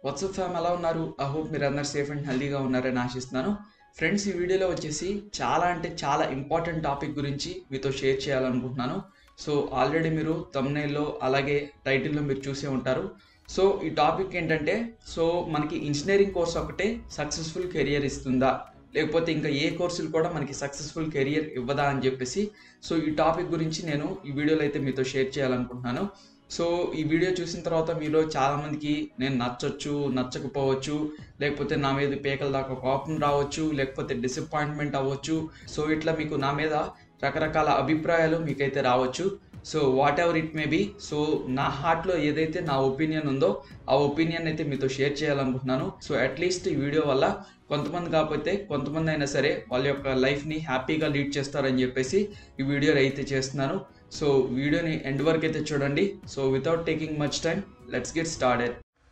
WhatsApp ఫ్యామ్ ఎలా ఉన్నారు ఐ హోప్ మీరు అందరు సేఫ్ అండ్ హెల్దీగా ఉన్నారని ఆశిస్తున్నాను ఫ్రెండ్స్ ఈ వీడియోలో వచ్చేసి చాలా అంటే చాలా ఇంపార్టెంట్ టాపిక్ గురించి మీతో షేర్ చేయాలనుకుంటున్నాను సో ఆల్రెడీ మీరు తమ్నైల్లో అలాగే టైటిల్లో మీరు చూసే ఉంటారు సో ఈ టాపిక్ ఏంటంటే సో మనకి ఇంజనీరింగ్ కోర్స్ ఒకటే సక్సెస్ఫుల్ కెరియర్ ఇస్తుందా లేకపోతే ఇంకా ఏ కోర్సులు కూడా మనకి సక్సెస్ఫుల్ కెరియర్ ఇవ్వదా అని చెప్పేసి సో ఈ టాపిక్ గురించి నేను ఈ వీడియోలో అయితే మీతో షేర్ చేయాలనుకుంటున్నాను సో ఈ వీడియో చూసిన తర్వాత మీలో చాలామందికి నేను నచ్చొచ్చు నచ్చకపోవచ్చు లేకపోతే నా మీద పేకల దాకా కోపం రావచ్చు లేకపోతే డిసప్పాయింట్మెంట్ అవ్వచ్చు సో ఇట్లా మీకు నా మీద రకరకాల అభిప్రాయాలు మీకైతే రావచ్చు so whatever it may be so నా హార్ట్లో ఏదైతే నా ఒపీనియన్ ఉందో ఆ ఒపీనియన్ అయితే మీతో షేర్ చేయాలనుకుంటున్నాను సో అట్లీస్ట్ ఈ వీడియో వల్ల కొంతమంది కాకపోతే కొంతమంది అయినా సరే వాళ్ళ యొక్క లైఫ్ని హ్యాపీగా లీడ్ చేస్తారని చెప్పేసి ఈ వీడియో అయితే చేస్తున్నాను సో వీడియోని ఎండ్ వరకు అయితే చూడండి so without taking much time let's get started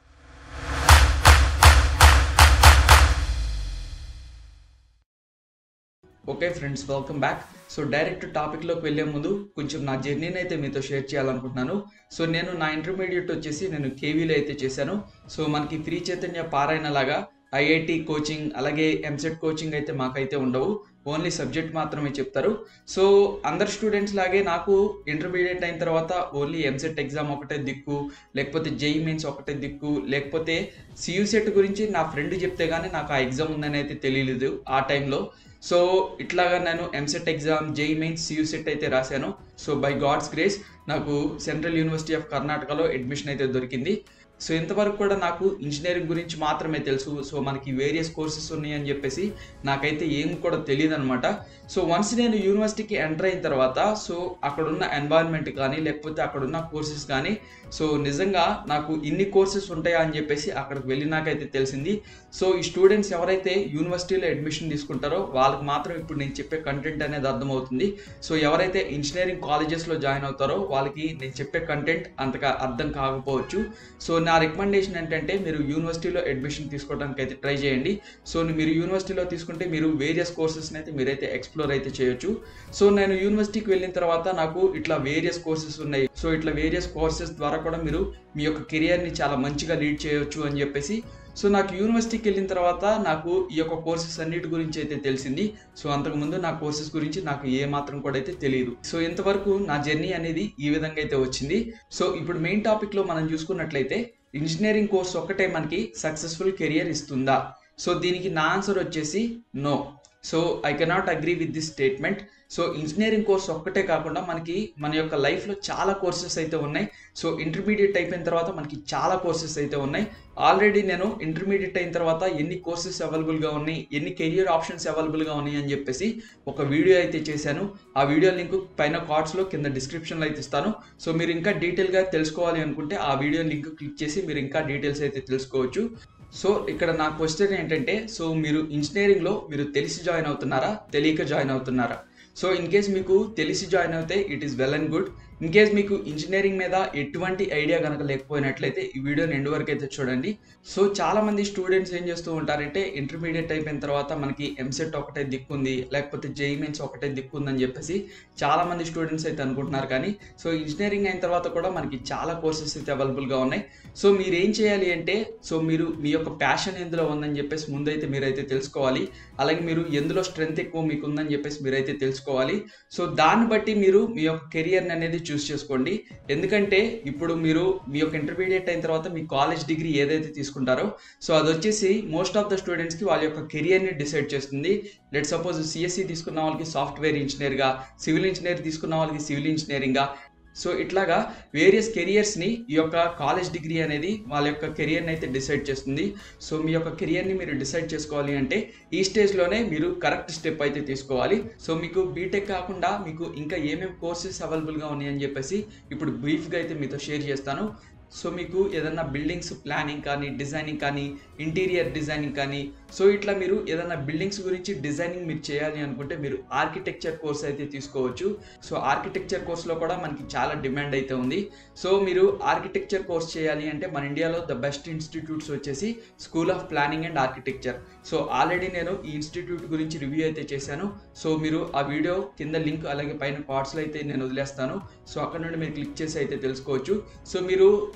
okay friends welcome back so direct టాపిక్లోకి వెళ్ళే ముందు కొంచెం నా జర్నీని అయితే మీతో షేర్ చేయాలనుకుంటున్నాను సో నేను నా ఇంటర్మీడియట్ వచ్చేసి నేను కేవీలో అయితే చేశాను సో మనకి ఫ్రీ చైతన్య పారాయణ లాగా ఐఐటి కోచింగ్ అలాగే ఎంసెట్ కోచింగ్ అయితే మాకైతే ఉండవు ఓన్లీ సబ్జెక్ట్ మాత్రమే చెప్తారు సో అందరు స్టూడెంట్స్ లాగే నాకు ఇంటర్మీడియట్ అయిన తర్వాత ఓన్లీ ఎంసెట్ ఎగ్జామ్ ఒకటే దిక్కు లేకపోతే జేఈ మీన్స్ ఒకటే దిక్కు లేకపోతే సియూ సెట్ గురించి నా ఫ్రెండ్ చెప్తే కానీ నాకు ఆ ఎగ్జామ్ ఉందని అయితే తెలియలేదు ఆ టైంలో సో ఇట్లాగా నేను EAMCET exam JEE mains CU SET అయితే రాశాను సో బై గాడ్స్ గ్రేస్ నాకు సెంట్రల్ యూనివర్సిటీ ఆఫ్ కర్ణాటకలో అడ్మిషన్ అయితే దొరికింది సో ఇంతవరకు కూడా నాకు ఇంజనీరింగ్ గురించి మాత్రమే తెలుసు సో మనకి వేరియస్ కోర్సెస్ ఉన్నాయి అని చెప్పేసి నాకైతే ఏం కూడా తెలియదు అనమాట సో వన్స్ నేను యూనివర్సిటీకి ఎంటర్ అయిన తర్వాత సో అక్కడున్న ఎన్వైరన్మెంట్ కానీ లేకపోతే అక్కడున్న కోర్సెస్ కానీ సో నిజంగా నాకు ఇన్ని కోర్సెస్ ఉంటాయా అని చెప్పేసి అక్కడికి వెళ్ళినాకైతే తెలిసింది సో ఈ స్టూడెంట్స్ ఎవరైతే యూనివర్సిటీలో అడ్మిషన్ తీసుకుంటారో వాళ్ళకి మాత్రం ఇప్పుడు నేను చెప్పే కంటెంట్ అనేది అర్థమవుతుంది సో ఎవరైతే ఇంజనీరింగ్ కాలేజెస్లో జాయిన్ అవుతారో వాళ్ళకి నేను చెప్పే కంటెంట్ అంతగా అర్థం కాకపోవచ్చు సో నా రికమెండేషన్ ఏంటంటే మీరు యూనివర్సిటీలో అడ్మిషన్ తీసుకోవడానికి అయితే ట్రై చేయండి సో మీరు యూనివర్సిటీలో తీసుకుంటే మీరు వేరియస్ కోర్సెస్ని అయితే మీరైతే ఎక్స్ప్లోర్ అయితే చేయొచ్చు సో నేను యూనివర్సిటీకి వెళ్ళిన తర్వాత నాకు ఇట్లా వేరియస్ కోర్సెస్ ఉన్నాయి సో ఇట్లా వేరియస్ కోర్సెస్ ద్వారా కూడా మీరు మీ యొక్క కెరియర్ని చాలా మంచిగా లీడ్ చేయొచ్చు అని చెప్పేసి సో నాకు యూనివర్సిటీకి వెళ్ళిన తర్వాత నాకు ఈ యొక్క కోర్సెస్ అన్నిటి గురించి అయితే తెలిసింది సో అంతకుముందు నా కోర్సెస్ గురించి నాకు ఏ మాత్రం కూడా అయితే తెలియదు సో ఇంతవరకు నా జర్నీ అనేది ఈ విధంగా అయితే వచ్చింది సో ఇప్పుడు మెయిన్ టాపిక్లో మనం చూసుకున్నట్లయితే ఇంజనీరింగ్ కోర్స్ ఒక్కటే మనకి సక్సెస్ఫుల్ కెరియర్ ఇస్తుందా సో దీనికి నా ఆన్సర్ వచ్చేసి no so I cannot agree with this statement so engineering course ఒక్కటే కాకుండా మనకి మన యొక్క లైఫ్లో చాలా కోర్సెస్ అయితే ఉన్నాయి సో ఇంటర్మీడియట్ అయిపోయిన తర్వాత మనకి చాలా కోర్సెస్ అయితే ఉన్నాయి ఆల్రెడీ నేను ఇంటర్మీడియట్ అయిన తర్వాత ఎన్ని కోర్సెస్ అవైలబుల్గా ఉన్నాయి ఎన్ని కెరియర్ ఆప్షన్స్ అవైలబుల్గా ఉన్నాయి అని చెప్పేసి ఒక వీడియో అయితే చేశాను ఆ వీడియో లింక్ పైన కార్డ్స్లో కింద డిస్క్రిప్షన్లో అయితే ఇస్తాను సో మీరు ఇంకా డీటెయిల్గా తెలుసుకోవాలి అనుకుంటే ఆ వీడియో లింక్ క్లిక్ చేసి మీరు ఇంకా డీటెయిల్స్ అయితే తెలుసుకోవచ్చు సో ఇక్కడ నా క్వశ్చన్ ఏంటంటే సో మీరు ఇంజనీరింగ్లో మీరు తెలిసి జాయిన్ అవుతున్నారా తెలియక జాయిన్ అవుతున్నారా సో ఇన్ కేస్ మీకు తెలిసి జాయిన్ అవుతే it is well and good in case మీకు ఇంజనీరింగ్ మీద ఎటువంటి ఐడియా కనుక లేకపోయినట్లయితే ఈ వీడియోని ఎండ్ వరకు అయితే చూడండి సో చాలా మంది స్టూడెంట్స్ ఏం చేస్తూ ఉంటారంటే ఇంటర్మీడియట్ అయిపోయిన తర్వాత మనకి ఎంసెట్ ఒకటే దిక్కుంది లేకపోతే జేఈ మెయిన్స్ ఒకటే దిక్కుందని చెప్పేసి చాలా మంది స్టూడెంట్స్ అయితే అనుకుంటున్నారు కానీ సో ఇంజనీరింగ్ అయిన తర్వాత కూడా మనకి చాలా కోర్సెస్ అయితే అవైలబుల్గా ఉన్నాయి సో మీరు ఏం చేయాలి అంటే సో మీరు మీ యొక్క ప్యాషన్ ఎందులో ఉందని చెప్పేసి ముందైతే మీరైతే తెలుసుకోవాలి అలాగే మీరు ఎందులో స్ట్రెంగ్త్ ఎక్కువ మీకు ఉందని చెప్పేసి మీరైతే తెలుసుకోవాలి సో దాన్ని బట్టి మీరు మీ యొక్క కెరియర్ని అనేది చూస్ చేసుకోండి ఎందుకంటే ఇప్పుడు మీరు మీ యొక్క ఇంటర్మీడియట్ అయిన తర్వాత మీ కాలేజ్ డిగ్రీ ఏదైతే తీసుకుంటారో సో అది వచ్చేసి మోస్ట్ ఆఫ్ ద స్టూడెంట్స్కి వాళ్ళ యొక్క కెరియర్ని డిసైడ్ చేస్తుంది లెట్ సపోజ్ సిఎస్సి తీసుకున్న వాళ్ళకి సాఫ్ట్వేర్ ఇంజనీర్గా సివిల్ ఇంజనీర్ తీసుకున్న వాళ్ళకి సివిల్ ఇంజనీరింగ్గా సో ఇట్లాగా వేరియస్ కెరియర్స్ని ఈ యొక్క కాలేజ్ డిగ్రీ అనేది వాళ్ళ యొక్క కెరియర్ని అయితే డిసైడ్ చేస్తుంది సో మీ యొక్క కెరియర్ని మీరు డిసైడ్ చేసుకోవాలి అంటే ఈ స్టేజ్లోనే మీరు కరెక్ట్ స్టెప్ అయితే తీసుకోవాలి సో మీకు బీటెక్ కాకుండా మీకు ఇంకా ఏమేమి కోర్సెస్ అవైలబుల్గా ఉన్నాయని చెప్పేసి ఇప్పుడు బ్రీఫ్గా అయితే మీతో షేర్ చేస్తాను సో మీకు ఏదన్నా బిల్డింగ్స్ ప్లానింగ్ కానీ డిజైనింగ్ కానీ ఇంటీరియర్ డిజైనింగ్ కానీ సో ఇట్లా మీరు ఏదైనా బిల్డింగ్స్ గురించి డిజైనింగ్ మీరు చేయాలి అనుకుంటే మీరు ఆర్కిటెక్చర్ కోర్స్ అయితే తీసుకోవచ్చు సో ఆర్కిటెక్చర్ కోర్స్లో కూడా మనకి చాలా డిమాండ్ అయితే ఉంది సో మీరు ఆర్కిటెక్చర్ కోర్స్ చేయాలి అంటే మన ఇండియాలో ద బెస్ట్ ఇన్స్టిట్యూట్స్ వచ్చేసి school of planning and architecture so already నేను ఈ ఇన్స్టిట్యూట్ గురించి రివ్యూ అయితే చేశాను సో మీరు ఆ వీడియో కింద లింక్ అలాగే పైన కార్డ్స్లో అయితే నేను వదిలేస్తాను సో అక్కడ నుండి మీరు క్లిక్ చేసి అయితే తెలుసుకోవచ్చు సో మీరు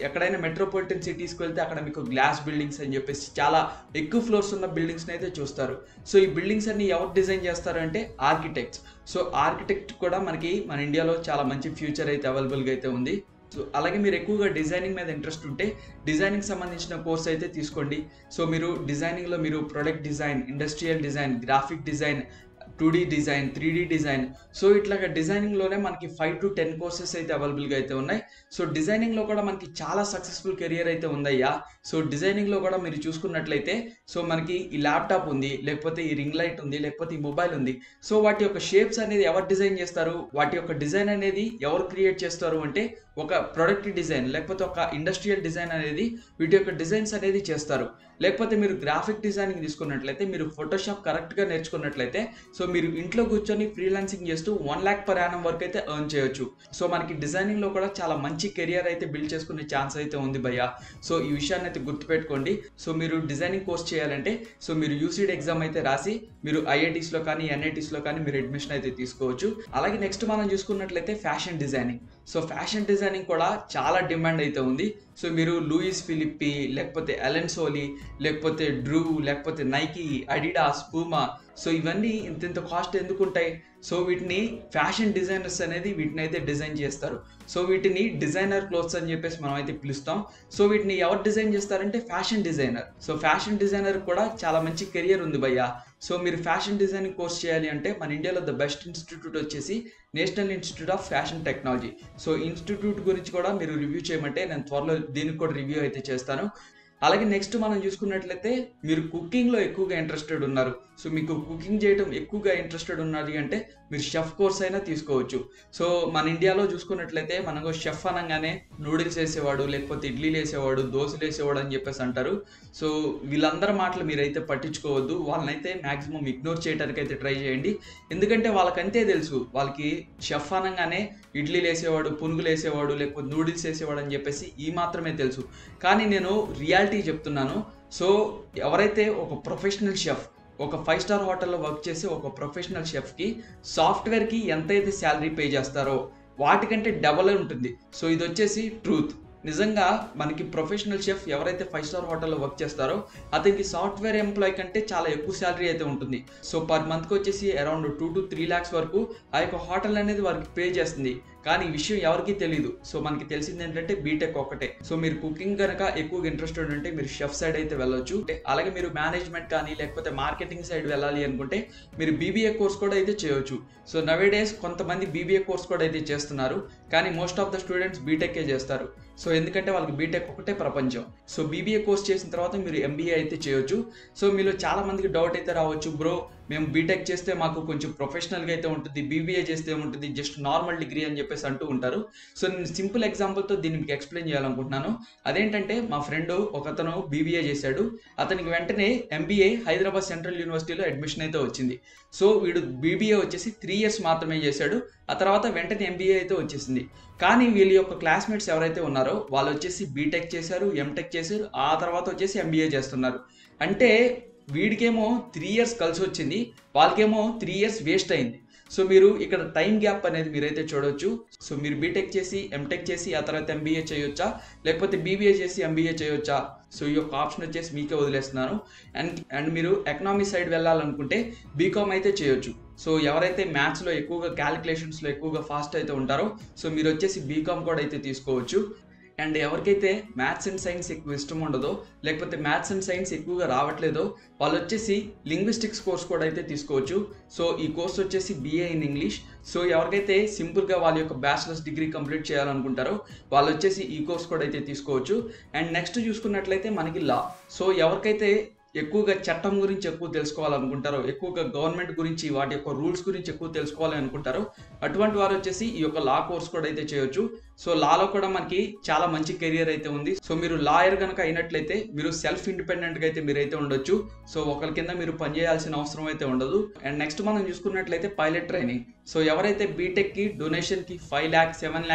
ఎక్కడైనా మెట్రోపాలిటన్ సిటీస్కి వెళ్తే అక్కడ మీకు గ్లాస్ బిల్డింగ్స్ అని చెప్పేసి చాలా ఎక్కువ ఫ్లోర్స్ ఉన్న బిల్డింగ్స్ని అయితే చూస్తారు సో ఈ బిల్డింగ్స్ అన్ని ఎవరు డిజైన్ చేస్తారు అంటే ఆర్కిటెక్ట్స్ సో ఆర్కిటెక్ట్ కూడా మనకి మన ఇండియాలో చాలా మంచి ఫ్యూచర్ అయితే అవైలబుల్గా అయితే ఉంది సో అలాగే మీరు ఎక్కువగా డిజైనింగ్ మీద ఇంట్రెస్ట్ ఉంటే డిజైనింగ్ సంబంధించిన కోర్స్ అయితే తీసుకోండి సో మీరు డిజైనింగ్లో మీరు product design industrial design graphic design two D design three D design so ఇట్లాగా డిజైనింగ్లోనే మనకి ఫైవ్ టు టెన్ కోర్సెస్ అయితే అవైలబుల్గా అయితే ఉన్నాయి సో డిజైనింగ్లో కూడా మనకి చాలా సక్సెస్ఫుల్ కెరియర్ అయితే ఉందయ్యా సో డిజైనింగ్లో కూడా మీరు చూసుకున్నట్లయితే సో మనకి ఈ ల్యాప్టాప్ ఉంది లేకపోతే ఈ రింగ్ లైట్ ఉంది లేకపోతే ఈ మొబైల్ ఉంది సో వాటి యొక్క షేప్స్ అనేది ఎవరు డిజైన్ చేస్తారు వాటి యొక్క డిజైన్ అనేది ఎవరు క్రియేట్ చేస్తారు అంటే ఒక ప్రొడక్ట్ డిజైన్ లేకపోతే ఒక ఇండస్ట్రియల్ డిజైన్ అనేది వీటి యొక్క డిజైన్స్ అనేది చేస్తారు లేకపోతే మీరు గ్రాఫిక్ డిజైనింగ్ తీసుకున్నట్లయితే మీరు ఫోటోషాప్ కరెక్ట్గా నేర్చుకున్నట్లయితే సో మీరు ఇంట్లో కూర్చొని ఫ్రీలాన్సింగ్ చేస్తూ వన్ ల్యాక్ పర్ యానం వరకు అయితే ఎర్న్ చేయొచ్చు సో మనకి డిజైనింగ్లో కూడా చాలా మంచి కెరియర్ అయితే బిల్డ్ చేసుకునే ఛాన్స్ అయితే ఉంది భయ్య సో ఈ విషయాన్ని అయితే గుర్తుపెట్టుకోండి సో మీరు డిజైనింగ్ కోర్స్ చేయాలంటే సో మీరు యూసీడ్ ఎగ్జామ్ అయితే రాసి మీరు ఐఐటీస్లో కానీ ఎన్ఐటీస్లో కానీ మీరు అడ్మిషన్ అయితే తీసుకోవచ్చు అలాగే నెక్స్ట్ మనం చూసుకున్నట్లయితే fashion designing so fashion designing కూడా చాలా డిమాండ్ అయితే ఉంది సో మీరు లూయిస్ ఫిలిప్పి లేకపోతే అలెన్ సోలీ లేకపోతే డ్రూ లేకపోతే నైకీ అడిడాస్ పూమా సో ఇవన్నీ ఇంత ఇంత కాస్ట్ ఎందుకు ఉంటాయి సో వీటిని ఫ్యాషన్ డిజైనర్స్ అనేది వీటిని అయితే డిజైన్ చేస్తారు సో వీటిని డిజైనర్ క్లోత్స్ అని చెప్పేసి మనం అయితే పిలుస్తాం సో వీటిని ఎవరు డిజైన్ చేస్తారంటే fashion designer so fashion designer కూడా చాలా మంచి కెరియర్ ఉంది భయ్య సో మీరు ఫ్యాషన్ డిజైనింగ్ కోర్స్ చేయాలి అంటే మన ఇండియాలో ద బెస్ట్ ఇన్స్టిట్యూట్ వచ్చేసి national institute of fashion technology so institute గురించి కూడా మీరు రివ్యూ చేయమంటే నేను త్వరలో దీనికి కూడా రివ్యూ అయితే చేస్తాను అలాగే నెక్స్ట్ మనం చూసుకున్నట్లయితే మీరు కుకింగ్లో ఎక్కువగా ఇంట్రెస్టెడ్ ఉన్నారు సో మీకు కుకింగ్ చేయడం ఎక్కువగా ఇంట్రెస్టెడ్ ఉన్నది అంటే మీరు షెఫ్ కోర్స్ అయినా తీసుకోవచ్చు సో మన ఇండియాలో చూసుకున్నట్లయితే మనకు షెఫ్ అనగానే నూడిల్స్ వేసేవాడు లేకపోతే ఇడ్లీలు వేసేవాడు దోశలు వేసేవాడు అని చెప్పేసి అంటారు సో వీళ్ళందరి మాటలు మీరైతే పట్టించుకోవద్దు వాళ్ళనైతే మ్యాక్సిమం ఇగ్నోర్ చేయడానికి అయితే ట్రై చేయండి ఎందుకంటే వాళ్ళకంతే తెలుసు వాళ్ళకి షెఫ్ అనగానే ఇడ్లీలు వేసేవాడు పునుగులు వేసేవాడు లేకపోతే నూడిల్స్ వేసేవాడు అని చెప్పేసి ఈ మాత్రమే తెలుసు కానీ నేను రియాలిటీ చెప్తున్నాను సో ఎవరైతే ఒక ప్రొఫెషనల్ షెఫ్ ఒక ఫైవ్ స్టార్ హోటల్లో వర్క్ చేసే ఒక ప్రొఫెషనల్ షెఫ్కి సాఫ్ట్వేర్కి ఎంతైతే శాలరీ పే చేస్తారో వాటికంటే డబల్ ఉంటుంది సో ఇది వచ్చేసి ట్రూత్ నిజంగా మనకి ప్రొఫెషనల్ షెఫ్ ఎవరైతే ఫైవ్ స్టార్ హోటల్లో వర్క్ చేస్తారో అతనికి సాఫ్ట్వేర్ ఎంప్లాయ్ కంటే చాలా ఎక్కువ శాలరీ అయితే ఉంటుంది సో పర్ మంత్కి వచ్చేసి around two to three lakhs వరకు ఆ యొక్క హోటల్ అనేది వారికి పే చేస్తుంది కానీ ఈ విషయం ఎవరికీ తెలియదు సో మనకి తెలిసింది ఏంటంటే బీటెక్ ఒకటే సో మీరు కుకింగ్ కనుక ఎక్కువగా ఇంట్రెస్టెడ్ ఉంటే మీరు షెఫ్ సైడ్ అయితే వెళ్ళొచ్చు అలాగే మీరు మేనేజ్మెంట్ కానీ లేకపోతే మార్కెటింగ్ సైడ్ వెళ్ళాలి అనుకుంటే మీరు బీబీఏ కోర్స్ కూడా అయితే చేయొచ్చు సో నవే డేస్ కొంతమంది బీబీఏ కోర్స్ కూడా అయితే చేస్తున్నారు కానీ మోస్ట్ ఆఫ్ ద స్టూడెంట్స్ బీటెక్కే చేస్తారు సో ఎందుకంటే వాళ్ళకి బీటెక్ ఒకటే ప్రపంచం సో బీబీఏ కోర్స్ చేసిన తర్వాత మీరు ఎంబీఏ అయితే చేయొచ్చు సో మీలో చాలా మందికి డౌట్ అయితే రావచ్చు బ్రో మేము బీటెక్ చేస్తే మాకు కొంచెం ప్రొఫెషనల్గా అయితే ఉంటుంది బీబీఏ చేస్తే ఉంటుంది జస్ట్ నార్మల్ డిగ్రీ అని చెప్పేసి అంటూ ఉంటారు సో నేను సింపుల్ ఎగ్జాంపుల్తో దీన్ని మీకు ఎక్స్ప్లెయిన్ చేయాలనుకుంటున్నాను అదేంటంటే మా ఫ్రెండ్ ఒకతను బీబీఏ చేశాడు అతనికి వెంటనే ఎంబీఏ హైదరాబాద్ సెంట్రల్ యూనివర్సిటీలో అడ్మిషన్ అయితే వచ్చింది సో వీడు బీబీఏ వచ్చేసి త్రీ ఇయర్స్ మాత్రమే చేశాడు ఆ తర్వాత వెంటనే ఎంబీఏ అయితే వచ్చేసింది కానీ వీళ్ళ యొక్క క్లాస్మేట్స్ ఎవరైతే ఉన్నారో వాళ్ళు వచ్చేసి బీటెక్ చేశారు ఎంటెక్ చేశారు ఆ తర్వాత వచ్చేసి ఎంబీఏ చేస్తున్నారు అంటే వీడికేమో త్రీ ఇయర్స్ కలిసి వచ్చింది వాళ్ళకేమో త్రీ ఇయర్స్ వేస్ట్ అయింది సో మీరు ఇక్కడ టైం గ్యాప్ అనేది మీరైతే చూడొచ్చు సో మీరు బీటెక్ చేసి ఎంటెక్ చేసి ఆ తర్వాత ఎంబీఏ చేయొచ్చా లేకపోతే బీబీఏ చేసి ఎంబీఏ చేయొచ్చా సో ఈ యొక్క ఆప్షన్ వచ్చేసి మీకే వదిలేస్తున్నాను అండ్ అండ్ మీరు ఎకనామీ సైడ్ వెళ్ళాలనుకుంటే బీకామ్ అయితే చేయొచ్చు సో ఎవరైతే మ్యాథ్స్లో ఎక్కువగా క్యాలిక్యులేషన్స్లో ఎక్కువగా ఫాస్ట్ అయితే ఉంటారో సో మీరు వచ్చేసి బీకామ్ కూడా అయితే తీసుకోవచ్చు అండ్ ఎవరికైతే మ్యాథ్స్ అండ్ సైన్స్ ఎక్కువ ఇష్టం ఉండదో లేకపోతే మ్యాథ్స్ అండ్ సైన్స్ ఎక్కువగా రావట్లేదో వాళ్ళు వచ్చేసి లింగ్విస్టిక్స్ కోర్స్ కూడా అయితే తీసుకోవచ్చు సో ఈ కోర్స్ వచ్చేసి బిఏ ఇన్ ఇంగ్లీష్ సో ఎవరికైతే సింపుల్గా వాళ్ళ యొక్క బ్యాచిలర్స్ డిగ్రీ కంప్లీట్ చేయాలనుకుంటారో వాళ్ళు వచ్చేసి ఈ కోర్స్ కూడా అయితే తీసుకోవచ్చు అండ్ నెక్స్ట్ చూసుకున్నట్లయితే మనకి లా సో ఎవరికైతే ఎక్కువగా చట్టం గురించి ఎక్కువ తెలుసుకోవాలనుకుంటారో ఎక్కువగా గవర్నమెంట్ గురించి వాటి యొక్క రూల్స్ గురించి ఎక్కువ తెలుసుకోవాలి అనుకుంటారో అటువంటి వారు వచ్చేసి ఈ యొక్క లా కోర్స్ కూడా అయితే చేయొచ్చు సో లాలో కూడా మనకి చాలా మంచి కెరియర్ అయితే ఉంది సో మీరు లాయర్ కనుక అయినట్లయితే మీరు సెల్ఫ్ ఇండిపెండెంట్గా అయితే మీరైతే ఉండొచ్చు సో ఒకరి కింద మీరు పనిచేయాల్సిన అవసరం అయితే ఉండదు అండ్ నెక్స్ట్ మనం చూసుకున్నట్లయితే పైలట్ ట్రైనింగ్ సో ఎవరైతే బీటెక్కి డొనేషన్కి ఫైవ్ ల్యాక్స్ సెవెన్ ల్యాక్స్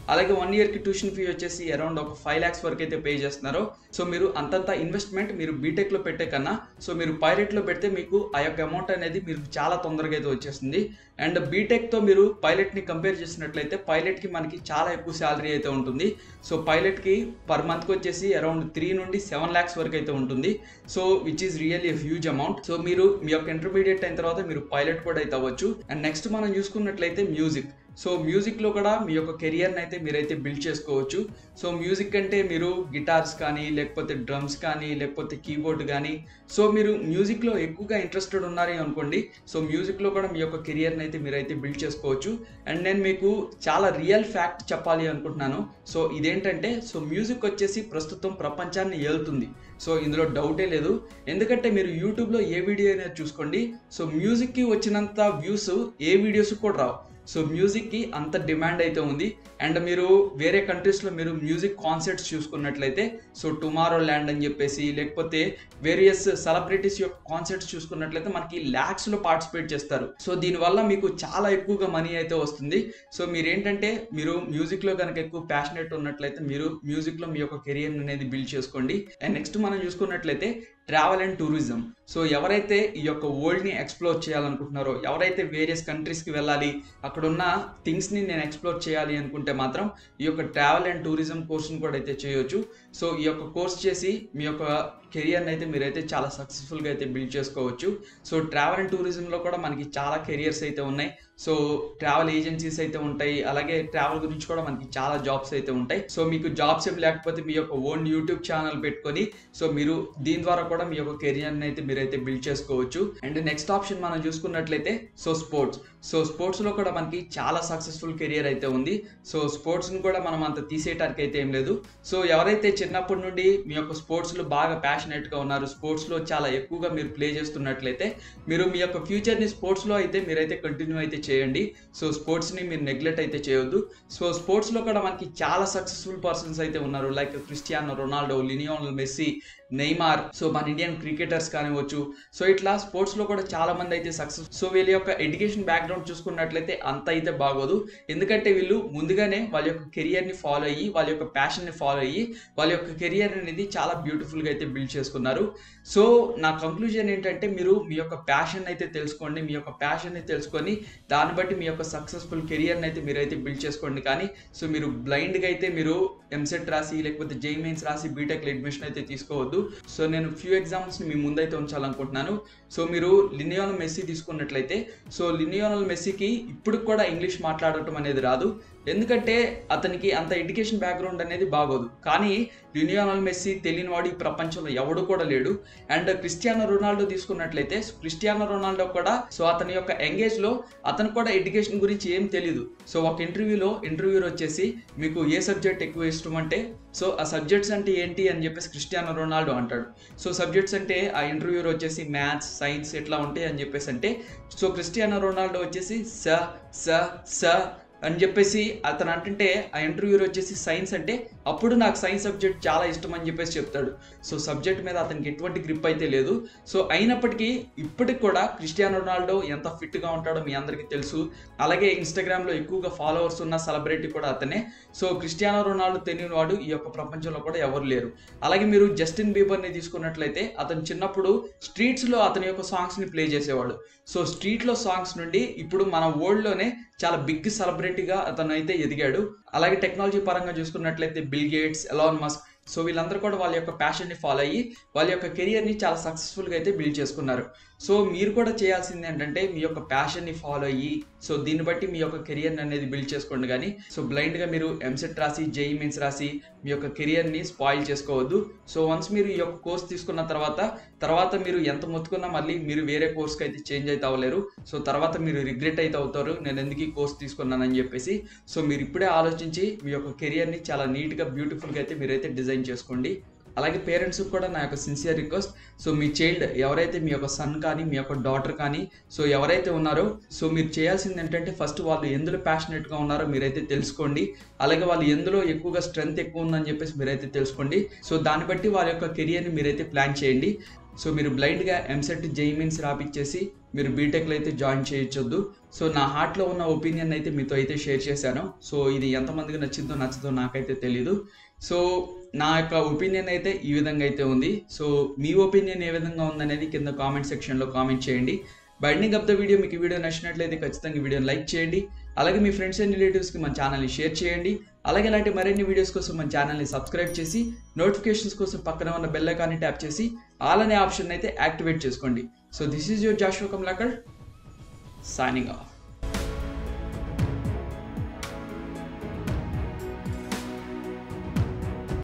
అలాగే వన్ ఇయర్కి ట్యూషన్ ఫీ వచ్చేసి అరౌండ్ ఒక ఫైవ్ ల్యాక్స్ వరకు అయితే పే చేస్తున్నారో సో మీరు అంతంత ఇన్వెస్ట్మెంట్ మీరు బీటెక్లో పెట్టే కన్నా సో మీరు పైలట్లో పెడితే మీకు ఆ యొక్క అమౌంట్ అనేది మీరు చాలా తొందరగా అయితే వచ్చేస్తుంది అండ్ బీటెక్తో మీరు పైలట్ని కంపేర్ చేసినట్లయితే పైలట్కి మనకి చాలా ఎక్కువ శాలరీ అయితే ఉంటుంది సో పైలట్కి పర్ మంత్కి వచ్చేసి అరౌండ్ త్రీ నుండి సెవెన్ ల్యాక్స్ వరకు అయితే ఉంటుంది so which is really huge amount so మీరు మీ యొక్క ఇంటర్మీడియట్ అయిన తర్వాత మీరు పైలట్ కూడా అయితే అవ్వచ్చు అండ్ నెక్స్ట్ మనం చూసుకున్నట్లయితే మ్యూజిక్ సో మ్యూజిక్లో కూడా మీ యొక్క కెరియర్ని అయితే మీరైతే బిల్డ్ చేసుకోవచ్చు సో మ్యూజిక్ అంటే మీరు గిటార్స్ కానీ లేకపోతే డ్రమ్స్ కానీ లేకపోతే కీబోర్డ్ కానీ సో మీరు మ్యూజిక్లో ఎక్కువగా ఇంట్రెస్టెడ్ ఉన్నారు అనుకోండి సో మ్యూజిక్లో కూడా మీ యొక్క కెరియర్ని అయితే మీరైతే బిల్డ్ చేసుకోవచ్చు అండ్ నేను మీకు చాలా రియల్ ఫ్యాక్ట్ చెప్పాలి అనుకుంటున్నాను సో ఇదేంటంటే సో మ్యూజిక్ వచ్చేసి ప్రస్తుతం ప్రపంచాన్ని ఏలుతుంది సో ఇందులో డౌటే లేదు ఎందుకంటే మీరు యూట్యూబ్లో ఏ వీడియో అయినా చూసుకోండి సో మ్యూజిక్కి వచ్చినంత వ్యూస్ ఏ వీడియోస్ కూడా రావు సో మ్యూజిక్కి అంత డిమాండ్ అయితే ఉంది అండ్ మీరు వేరే కంట్రీస్లో మీరు మ్యూజిక్ కాన్సర్ట్స్ చూసుకున్నట్లయితే సో టుమారో ల్యాండ్ అని చెప్పేసి లేకపోతే వేరియస్ సెలబ్రిటీస్ యొక్క కాన్సర్ట్స్ చూసుకున్నట్లయితే మనకి ల్యాక్స్లో పార్టిసిపేట్ చేస్తారు సో దీనివల్ల మీకు చాలా ఎక్కువగా మనీ అయితే వస్తుంది సో మీరు ఏంటంటే మీరు మ్యూజిక్లో కనుక ఎక్కువ ప్యాషనెట్ ఉన్నట్లయితే మీరు మ్యూజిక్లో మీ యొక్క కెరియర్ అనేది బిల్డ్ చేసుకోండి అండ్ నెక్స్ట్ మనం చూసుకున్నట్లయితే ట్రావెల్ అండ్ టూరిజం సో ఎవరైతే ఈ యొక్క వరల్డ్ని ఎక్స్ప్లోర్ చేయాలనుకుంటున్నారో ఎవరైతే వేరియస్ కంట్రీస్కి వెళ్ళాలి అక్కడున్న థింగ్స్ని నేను ఎక్స్ప్లోర్ చేయాలి అనుకుంటే మాత్రం ఈ యొక్క ట్రావెల్ అండ్ టూరిజం కోర్స్ని కూడా అయితే చేయొచ్చు సో ఈ యొక్క కోర్స్ చేసి మీ యొక్క కెరియర్ని అయితే మీరైతే చాలా సక్సెస్ఫుల్గా అయితే బిల్డ్ చేసుకోవచ్చు సో ట్రావెల్ అండ్ టూరిజంలో కూడా మనకి చాలా కెరియర్స్ అయితే ఉన్నాయి సో ట్రావెల్ ఏజెన్సీస్ అయితే ఉంటాయి అలాగే ట్రావెల్ గురించి కూడా మనకి చాలా జాబ్స్ అయితే ఉంటాయి సో మీకు జాబ్స్ ఏం లేకపోతే మీ యొక్క ఓన్ యూట్యూబ్ ఛానల్ పెట్టుకొని సో మీరు దీని ద్వారా కూడా మీ యొక్క కెరియర్ని అయితే మీరైతే బిల్డ్ చేసుకోవచ్చు అండ్ నెక్స్ట్ ఆప్షన్ మనం చూసుకున్నట్లయితే సో స్పోర్ట్స్ సో స్పోర్ట్స్లో కూడా మనకి చాలా సక్సెస్ఫుల్ కెరియర్ అయితే ఉంది సో స్పోర్ట్స్ని కూడా మనం అంత తీసేయటానికి అయితే ఏం లేదు సో ఎవరైతే చిన్నప్పటి నుండి మీ యొక్క స్పోర్ట్స్లో బాగా ప్యాషనెట్గా ఉన్నారు స్పోర్ట్స్లో చాలా ఎక్కువగా మీరు ప్లే చేస్తున్నట్లయితే మీరు మీ యొక్క ఫ్యూచర్ని స్పోర్ట్స్లో అయితే మీరైతే కంటిన్యూ అయితే చేయండి సో స్పోర్ట్స్ని మీరు నెగ్లెక్ట్ అయితే చేయొద్దు సో స్పోర్ట్స్లో కూడా మనకి చాలా సక్సెస్ఫుల్ పర్సన్స్ అయితే ఉన్నారు like Cristiano Ronaldo Lionel Messi Neymar so మన ఇండియన్ క్రికెటర్స్ కానివచ్చు సో ఇట్లా స్పోర్ట్స్లో కూడా చాలా మంది అయితే సక్సెస్ సో వీళ్ళ యొక్క ఎడ్యుకేషన్ బ్యాక్గ్రౌండ్ చూసుకున్నట్లయితే అంత అయితే బాగోదు ఎందుకంటే వీళ్ళు ముందుగానే వాళ్ళ యొక్క కెరియర్ని ఫాలో అయ్యి వాళ్ళ యొక్క ప్యాషన్ని ఫాలో అయ్యి వాళ్ళ యొక్క కెరియర్ అనేది చాలా బ్యూటిఫుల్గా అయితే బిల్డ్ చేసుకున్నారు సో నా కంక్లూజన్ ఏంటంటే మీరు మీ యొక్క ప్యాషన్ అయితే తెలుసుకోండి మీ యొక్క ప్యాషన్ని తెలుసుకొని దాన్ని బట్టి మీ యొక్క సక్సెస్ఫుల్ కెరియర్ని అయితే మీరైతే బిల్డ్ చేసుకోండి కానీ సో మీరు బ్లైండ్గా అయితే మీరు ఎంసెట్ రాసి లేకపోతే జై మెయిన్స్ రాసి బీటెక్లో అడ్మిషన్ అయితే తీసుకోవద్దు సో నేను ఫ్యూ ఎగ్జామ్స్ని మీ ముందైతే ఉంచాలనుకుంటున్నాను సో మీరు లినియోనల్ మెస్సీ తీసుకున్నట్లయితే సో లినియోనల్ మెస్సీకి ఇప్పుడు కూడా ఇంగ్లీష్ మాట్లాడటం అనేది రాదు ఎందుకంటే అతనికి అంత ఎడ్యుకేషన్ బ్యాక్గ్రౌండ్ అనేది బాగోదు కానీ లినియోనల్ మెస్సీ తెలియని వాడు ఈ ప్రపంచంలో ఎవడు కూడా లేడు అండ్ క్రిస్టియానో రొనాల్డో తీసుకున్నట్లయితే క్రిస్టియానో రొనాల్డో కూడా సో అతని యొక్క ఎంగేజ్లో అతను కూడా ఎడ్యుకేషన్ గురించి ఏం తెలియదు సో ఒక ఇంటర్వ్యూలో ఇంటర్వ్యూర్ వచ్చేసి మీకు ఏ సబ్జెక్ట్ ఎక్కువ ఇష్టం అంటే సో ఆ సబ్జెక్ట్స్ అంటే ఏంటి అని చెప్పేసి క్రిస్టియానో రొనాల్డో అంటాడు సో సబ్జెక్ట్స్ అంటే ఆ ఇంటర్వ్యూర్ వచ్చేసి మ్యాథ్స్ సైన్స్ ఎట్లా ఉంటాయి అని చెప్పేసి అంటే సో క్రిస్టియానో రొనాల్డో వచ్చేసి స స స అని చెప్పేసి అతను అంటుంటే ఆ ఇంటర్వ్యూర్ వచ్చేసి సైన్స్ అంటే అప్పుడు నాకు సైన్స్ సబ్జెక్ట్ చాలా ఇష్టం అని చెప్పేసి చెప్తాడు సో సబ్జెక్ట్ మీద అతనికి ఎటువంటి గ్రిప్ అయితే లేదు సో అయినప్పటికీ ఇప్పటికి కూడా క్రిస్టియానో రొనాల్డో ఎంత ఫిట్గా ఉంటాడో మీ అందరికీ తెలుసు అలాగే ఇన్స్టాగ్రామ్లో ఎక్కువగా ఫాలోవర్స్ ఉన్న సెలబ్రిటీ కూడా అతనే సో క్రిస్టియానో రొనాల్డో తెలియని వాడు ఈ యొక్క ప్రపంచంలో కూడా ఎవరు లేరు అలాగే మీరు జస్టిన్ బీబర్ని తీసుకున్నట్లయితే అతను చిన్నప్పుడు స్ట్రీట్స్లో అతని యొక్క సాంగ్స్ని ప్లే చేసేవాడు సో స్ట్రీట్లో సాంగ్స్ నుండి ఇప్పుడు మన వరల్డ్లోనే చాలా బిగ్ సెలబ్రిటీగా అతను అయితే ఎదిగాడు అలాగే టెక్నాలజీ పరంగా చూసుకున్నట్లయితే Bill Gates Elon Musk so వీళ్ళందరూ కూడా వాళ్ళ యొక్క ప్యాషన్ని ఫాలో అయ్యి వాళ్ళ యొక్క కెరియర్ని చాలా సక్సెస్ఫుల్గా అయితే బిల్డ్ చేసుకున్నారు సో మీరు కూడా చేయాల్సింది ఏంటంటే మీ యొక్క ప్యాషన్ని ఫాలో అయ్యి సో దీన్ని బట్టి మీ యొక్క కెరియర్ని అనేది బిల్డ్ చేసుకోండి కానీ సో బ్లైండ్గా మీరు ఎంసెట్ రాసి జేఈ మీన్స్ రాసి మీ యొక్క కెరియర్ని స్పాయిల్ చేసుకోవద్దు సో వన్స్ మీరు ఈ యొక్క కోర్స్ తీసుకున్న తర్వాత తర్వాత మీరు ఎంత మొత్తుకున్నా మళ్ళీ మీరు వేరే కోర్స్కి అయితే చేంజ్ అయితే అవ్వలేరు సో తర్వాత మీరు రిగ్రెట్ అయితే అవుతారు నేను ఎందుకు ఈ కోర్స్ తీసుకున్నానని చెప్పేసి సో మీరు ఇప్పుడే ఆలోచించి మీ యొక్క కెరియర్ని చాలా నీట్గా బ్యూటిఫుల్గా అయితే మీరైతే డిజైన్ చేసుకోండి అలాగే పేరెంట్స్కి కూడా నా యొక్క సిన్సియర్ రిక్వెస్ట్ సో మీ చైల్డ్ ఎవరైతే మీ యొక్క సన్ కానీ మీ యొక్క డాటర్ కానీ సో ఎవరైతే ఉన్నారో సో మీరు చేయాల్సింది ఏంటంటే ఫస్ట్ వాళ్ళు ఎందులో ప్యాషనెట్గా ఉన్నారో మీరైతే తెలుసుకోండి అలాగే వాళ్ళు ఎందులో ఎక్కువగా స్ట్రెంగ్త్ ఎక్కువ ఉందని చెప్పేసి మీరైతే తెలుసుకోండి సో దాన్ని బట్టి వాళ్ళ యొక్క కెరియర్ని మీరైతే ప్లాన్ చేయండి సో మీరు బ్లైండ్గా ఎంసెట్ జేఈమెన్స్ రాపిచ్చేసి మీరు బీటెక్లో అయితే జాయిన్ చేయొచ్చొద్దు సో నా హార్ట్లో ఉన్న ఒపీనియన్ అయితే మీతో అయితే షేర్ చేశాను సో ఇది ఎంతమందికి నచ్చిందో నచ్చదో నాకైతే తెలీదు సో నా యొక్క ఒపీనియన్ అయితే ఈ విధంగా అయితే ఉంది సో మీ ఒపీనియన్ ఏ విధంగా ఉందనేది కింద కామెంట్ సెక్షన్లో కామెంట్ చేయండి బైండింగ్ ఆఫ్ ద వీడియో మీకు ఈ వీడియో నచ్చినట్లయితే ఖచ్చితంగా ఈ వీడియోని లైక్ చేయండి అలాగే మీ ఫ్రెండ్స్ అండ్ రిలేటివ్స్కి మన ఛానల్ని షేర్ చేయండి అలాగే ఇలాంటి మరిన్ని వీడియోస్ కోసం మన ఛానల్ని సబ్స్క్రైబ్ చేసి నోటిఫికేషన్స్ కోసం పక్కన ఉన్న బెల్ ఐకాన్ని ట్యాప్ చేసి ఆల్ అనే ఆప్షన్ అయితే యాక్టివేట్ చేసుకోండి సో దిస్ ఈజ్ యువర్ జాషో కమ్లాకర్ సైనింగ్ ఆఫ్